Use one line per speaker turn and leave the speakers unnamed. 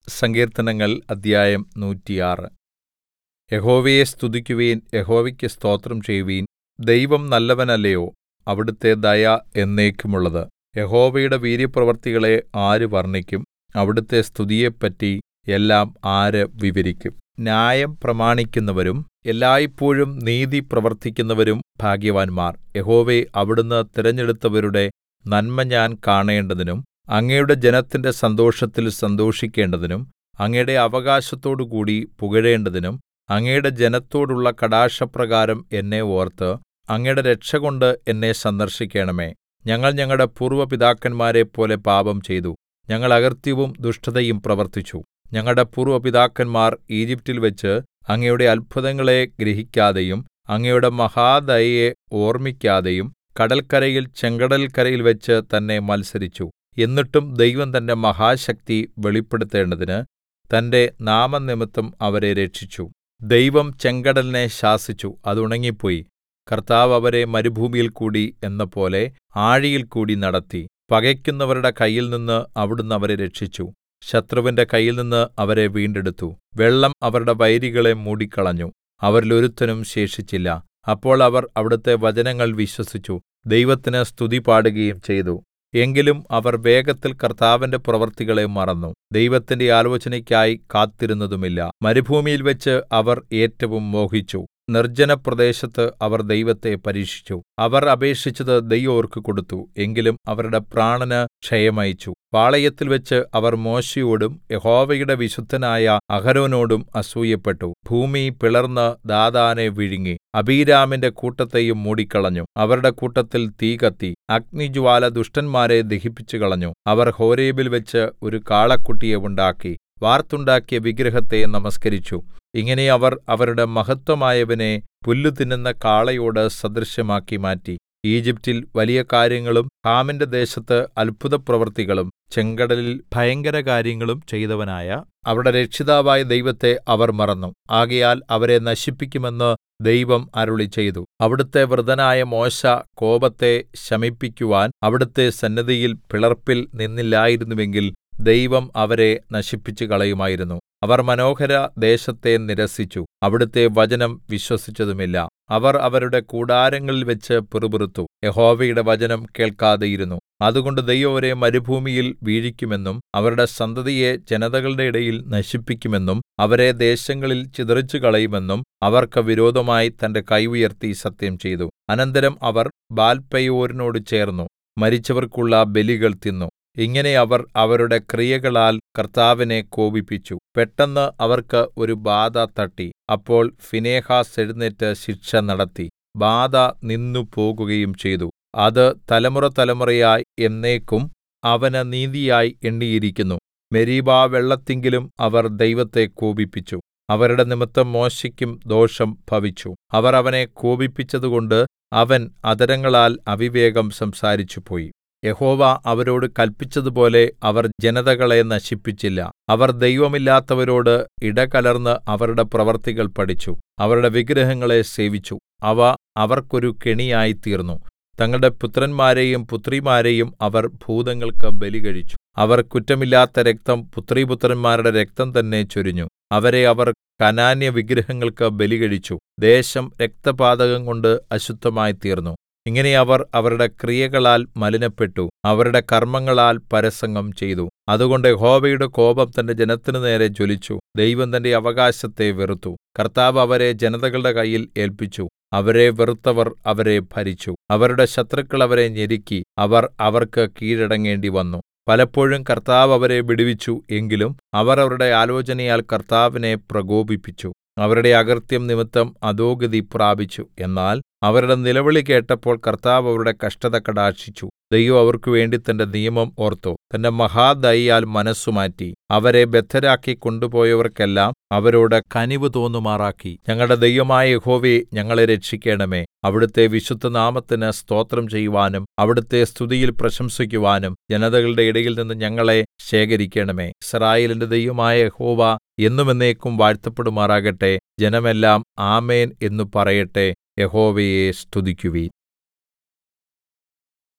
സങ്കീർത്തനങ്ങൾ അദ്ധ്യായം നൂറ്റിയാറ് യഹോവയെ സ്തുതിക്കുവിൻ യഹോവയ്ക്ക് സ്തോത്രം ചെയ്യുവിൻ ദൈവം നല്ലവനല്ലയോ അവിടുത്തെ ദയ എന്നേക്കുമുള്ളത് യഹോവയുടെ വീര്യപ്രവൃത്തികളെ ആര് വർണ്ണിക്കും അവിടുത്തെ സ്തുതിയെപ്പറ്റി എല്ലാം ആര് വിവരിക്കും ന്യായം പ്രമാണിക്കുന്നവരും എല്ലായ്പോഴും നീതി പ്രവർത്തിക്കുന്നവരും ഭാഗ്യവാന്മാർ യഹോവേ അവിടുന്ന് തിരഞ്ഞെടുത്തവരുടെ നന്മ ഞാൻ കാണേണ്ടതിനും അങ്ങയുടെ ജനത്തിന്റെ സന്തോഷത്തിൽ സന്തോഷിക്കേണ്ടതിനും അങ്ങയുടെ അവകാശത്തോടുകൂടി പുകഴേണ്ടതിനും അങ്ങയുടെ ജനത്തോടുള്ള കടാക്ഷപ്രകാരം എന്നെ ഓർത്ത് അങ്ങയുടെ രക്ഷകൊണ്ട് എന്നെ സന്ദർശിക്കണമേ ഞങ്ങൾ ഞങ്ങളുടെ പൂർവ്വ പിതാക്കന്മാരെപ്പോലെ പാപം ചെയ്തു ഞങ്ങൾ അകൃത്യവും ദുഷ്ടതയും പ്രവർത്തിച്ചു ഞങ്ങളുടെ പൂർവ്വ പിതാക്കന്മാർ ഈജിപ്റ്റിൽവെച്ച് അങ്ങയുടെ അത്ഭുതങ്ങളെ ഗ്രഹിക്കാതെയും അങ്ങയുടെ മഹാദയയെ ഓർമ്മിക്കാതെയും കടൽക്കരയിൽ ചെങ്കടൽക്കരയിൽവെച്ച് തന്നെ മത്സരിച്ചു എന്നിട്ടും ദൈവം തന്റെ മഹാശക്തി വെളിപ്പെടുത്തേണ്ടതിന് തന്റെ നാമംനിമിത്തം അവരെ രക്ഷിച്ചു ദൈവം ചെങ്കടലിനെ ശാസിച്ചു അത് ഉണങ്ങിപ്പോയി കർത്താവ് അവരെ മരുഭൂമിയിൽകൂടി എന്നപോലെ ആഴിയിൽകൂടി നടത്തി പകയ്ക്കുന്നവരുടെ കയ്യിൽനിന്ന് അവിടുന്ന് അവരെ രക്ഷിച്ചു ശത്രുവിന്റെ കയ്യിൽനിന്ന് അവരെ വീണ്ടെടുത്തു വെള്ളം അവരുടെ വൈരികളെ മൂടിക്കളഞ്ഞു അവരിൽ ഒരുത്തനും ശേഷിച്ചില്ല അപ്പോൾ അവർ അവിടുത്തെ വചനങ്ങൾ വിശ്വസിച്ചു ദൈവത്തിന് സ്തുതി പാടുകയും ചെയ്തു എങ്കിലും അവർ വേഗത്തിൽ കർത്താവിന്റെ പ്രവൃത്തികളെ മറന്നു ദൈവത്തിന്റെ ആലോചനയ്ക്കായി കാത്തിരുന്നതുമില്ല മരുഭൂമിയിൽവെച്ച് അവർ ഏറ്റവും മോഹിച്ചു നിർജ്ജനപ്രദേശത്ത് അവർ ദൈവത്തെ പരീക്ഷിച്ചു അവർ അപേക്ഷിച്ചത് ദൈവം അവർക്ക് കൊടുത്തു എങ്കിലും അവരുടെ പ്രാണന് ക്ഷയമയച്ചു പാളയത്തിൽവെച്ച് അവർ മോശെയോടും യഹോവയുടെ വിശുദ്ധനായ അഹരോനോടും അസൂയപ്പെട്ടു ഭൂമി പിളർന്ന് ദാഥാനെ വിഴുങ്ങി അബീരാമിന്റെ കൂട്ടത്തെയും മൂടിക്കളഞ്ഞു അവരുടെ കൂട്ടത്തിൽ തീ കത്തി അഗ്നിജ്വാല ദുഷ്ടന്മാരെ ദഹിപ്പിച്ചുകളഞ്ഞു അവർ ഹോരേബിൽ വെച്ച് ഒരു കാളക്കുട്ടിയെ ഉണ്ടാക്കി വാർത്തുണ്ടാക്കിയ വിഗ്രഹത്തെ നമസ്കരിച്ചു ഇങ്ങനെ അവർ അവരുടെ മഹത്വമായവനെ പുല്ല് തിന്നുന്ന കാളയോട് സദൃശമാക്കി മാറ്റി ഈജിപ്റ്റിൽ വലിയ കാര്യങ്ങളും ഹാമിന്റെ ദേശത്ത് അത്ഭുതപ്രവൃത്തികളും ചെങ്കടലിൽ ഭയങ്കരകാര്യങ്ങളും ചെയ്തവനായ അവരുടെ രക്ഷിതാവായ ദൈവത്തെ അവർ മറന്നു ആകയാൽ അവരെ നശിപ്പിക്കുമെന്ന് ദൈവം അരുളിച്ചെയ്തു അവിടുത്തെ വൃതനായ മോശെ കോപത്തെ ശമിപ്പിക്കുവാൻ അവിടുത്തെ സന്നിധിയിൽ പിളർപ്പിൽ നിന്നില്ലായിരുന്നുവെങ്കിൽ ദൈവം അവരെ നശിപ്പിച്ചുകളയുമായിരുന്നു അവർ മനോഹര ദേശത്തെ നിരസിച്ചു അവിടുത്തെ വചനം വിശ്വസിച്ചതുമില്ല അവർ അവരുടെ കൂടാരങ്ങളിൽ വെച്ച് പിറുപിറുത്തു യഹോവയുടെ വചനം കേൾക്കാതെയിരുന്നു അതുകൊണ്ട് ദൈവം അവരെ മരുഭൂമിയിൽ വീഴിക്കുമെന്നും അവരുടെ സന്തതിയെ ജനതകളുടെ ഇടയിൽ നശിപ്പിക്കുമെന്നും അവരെ ദേശങ്ങളിൽ ചിതറിച്ചുകളയുമെന്നും അവർക്ക് വിരോധമായി തന്റെ കൈ ഉയർത്തി സത്യം ചെയ്തു അനന്തരം അവർ ബാൽപെയോരിനോട് ചേർന്നു മരിച്ചവർക്കുള്ള ബലികൾ തിന്നു ഇങ്ങനെ അവർ അവരുടെ ക്രിയകളാൽ കർത്താവിനെ കോപിപ്പിച്ചു പെട്ടെന്ന് അവർക്ക് ഒരു ബാധ തട്ടി അപ്പോൾ ഫിനെഹാസ് എഴുന്നേറ്റ് ശിക്ഷ നടത്തി ബാധ നിന്നു പോകുകയും ചെയ്തു അത് തലമുറതലമുറയായി എന്നേക്കും അവന് നീതിയായി എണ്ണിയിരിക്കുന്നു മെരീബാ വെള്ളത്തിങ്കിലും അവർ ദൈവത്തെ കോപിപ്പിച്ചു അവരുടെ നിമിത്തം മോശെക്കും ദോഷം ഭവിച്ചു അവർ അവനെ കോപിപ്പിച്ചതുകൊണ്ട് അവൻ അധരങ്ങളാൽ അവിവേകം സംസാരിച്ചുപോയി യഹോവ അവരോട് കല്പിച്ചതുപോലെ അവർ ജനതകളെ നശിപ്പിച്ചില്ല അവർ ദൈവമില്ലാത്തവരോട് ഇടകലർന്ന് അവരുടെ പ്രവർത്തികൾ പഠിച്ചു അവരുടെ വിഗ്രഹങ്ങളെ സേവിച്ചു അവ അവർക്കൊരു കെണിയായിത്തീർന്നു തങ്ങളുടെ പുത്രന്മാരെയും പുത്രിമാരെയും അവർ ഭൂതങ്ങൾക്ക് ബലികഴിച്ചു അവർ കുറ്റമില്ലാത്ത രക്തം പുത്രീപുത്രന്മാരുടെ രക്തം തന്നെ ചൊരിഞ്ഞു അവരെ അവർ കനാന്യ വിഗ്രഹങ്ങൾക്ക് ബലികഴിച്ചു ദേശം രക്തപാതകം കൊണ്ട് അശുദ്ധമായിത്തീർന്നു ഇങ്ങനെ അവർ അവരുടെ ക്രിയകളാൽ മലിനപ്പെട്ടു അവരുടെ കർമ്മങ്ങളാൽ പരസംഗം ചെയ്തു അതുകൊണ്ട് യഹോവയുടെ കോപം തന്റെ ജനത്തിന് നേരെ ജ്വലിച്ചു ദൈവം തന്റെ അവകാശത്തെ വെറുത്തു കർത്താവ് അവരെ ജനതകളുടെ കയ്യിൽ ഏല്പിച്ചു അവരെ വെറുത്തവർ അവരെ ഭരിച്ചു അവരുടെ ശത്രുക്കൾ അവരെ ഞെരുക്കി അവർ അവർക്ക് കീഴടങ്ങേണ്ടി വന്നു പലപ്പോഴും കർത്താവ് അവരെ വിടുവിച്ചു എങ്കിലും അവർ അവരുടെ ആലോചനയാൽ കർത്താവിനെ പ്രകോപിപ്പിച്ചു അവരുടെ അകൃത്യം നിമിത്തം അധോഗതി പ്രാപിച്ചു എന്നാൽ അവരുടെ നിലവിളി കേട്ടപ്പോൾ കർത്താവ് അവരുടെ കഷ്ടത കടാക്ഷിച്ചു ദൈവം അവർക്ക് വേണ്ടി തന്റെ നിയമം ഓർത്തു തന്റെ മഹാദയയാൽ മനസ്സുമാറ്റി അവരെ ബദ്ധരാക്കി കൊണ്ടുപോയവർക്കെല്ലാം അവരോട് കനിവ് തോന്നുമാറാക്കി ഞങ്ങളുടെ ദൈവമായ യഹോവേ ഞങ്ങളെ രക്ഷിക്കണമേ അവിടുത്തെ വിശുദ്ധനാമത്തിന് സ്തോത്രം ചെയ്യുവാനും അവിടുത്തെ സ്തുതിയിൽ പ്രശംസിക്കുവാനും ജനതകളുടെ ഇടയിൽ നിന്ന് ഞങ്ങളെ ശേഖരിക്കണമേ യിസ്രായേലിന്റെ ദൈവമായ യഹോവ എന്നും എന്നേക്കും വാഴ്ത്തപ്പെടുമാറാകട്ടെ ജനമെല്ലാം ആമേൻ എന്നു പറയട്ടെ യഹോവയെ സ്തുതിക്കുവിൻ